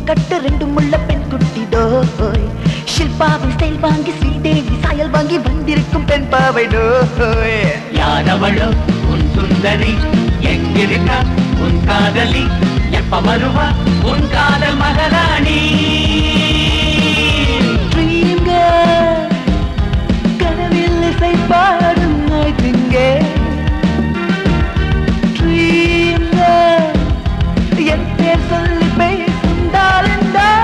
நுகர் கட்டு ரெண்டு முள்ள பெண் குட்டி டோய் ஷில்பாவின் ஸ்டைல் வாங்கி ஸ்ரீதேவி சாயல் வாங்கி வந்திருக்கும் பெண் பாவை டோய் யாரவளோ உன் சுந்தரி எங்கிருக்கா உன் காதலி எப்ப வருவா உன் காதல் மகாராணி Dream girl, கனவில் இசை பாடும் நாய்க்குங்கே Dream girl, என் பேர் சொல்லி பேசும் darling doll.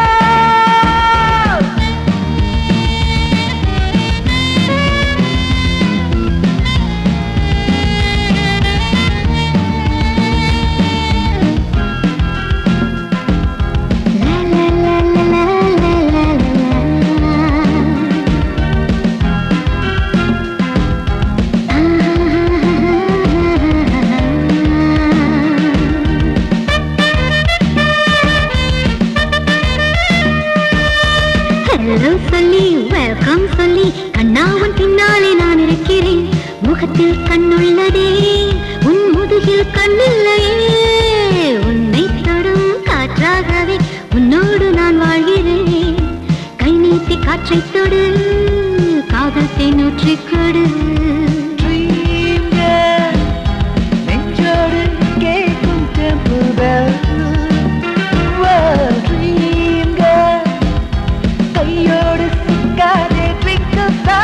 ஹலோ சொல்லி வெல்கம் சொல்லி கண்ணாவன் பின்னாலே நான் இருக்கிறேன் முகத்தில் கண்ணுள்ளதே உன் முதுகில் கண்ணில்லையே உன்னை தொடும் காற்றாகவே உன்னோடு நான் வாழ்கிறேன் கை நீட்டி காற்றைத் தொடு காதத்தை நூற்றிக் கொடு Dream girl, நெஞ்சோடு கேட்கும் temple bell. World dream girl, கையோடு சிக்காதே twinkle star.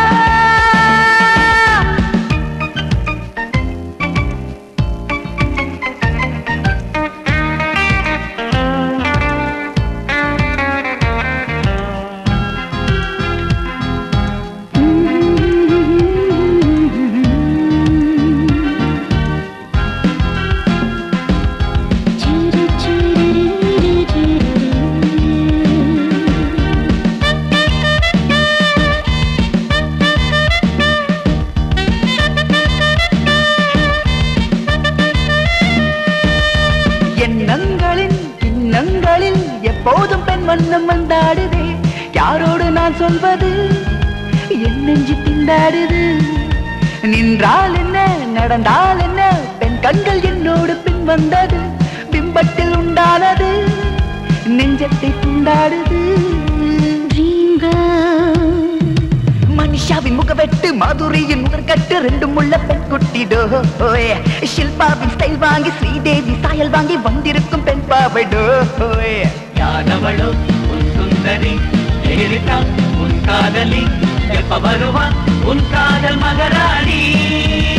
எண்ணங்களின் கிண்ணங்களில் எப்போதும் பெண் வண்ணம் வந்தாடுதே யாரோடு நான் சொல்வது என் நெஞ்சு திண்டாடுது நின்றால் என்ன நடந்தால் என்ன பெண் கண்கள் என்னோடு பின் வந்தது பிம்பத்தில் உண்டானது நெஞ்சத்தை துண்டாடுது Dream girl. மனிஷாவின் முகவெட்டு மாதுரியின் முகர்கட்டு ரெண்டு முள்ள பெண் குட்டிடோ ஷில்பாவின் ஸ்டைல் வாங்கி ஸ்ரீதேவி சாயல் வாங்கி வந்திருக்கும் பெண் பாவடோ யாரவளோ உன் சுந்தரி எங்கிருக்கா உன் காதலி எப்ப வருவா உன் காதல் மகாராணி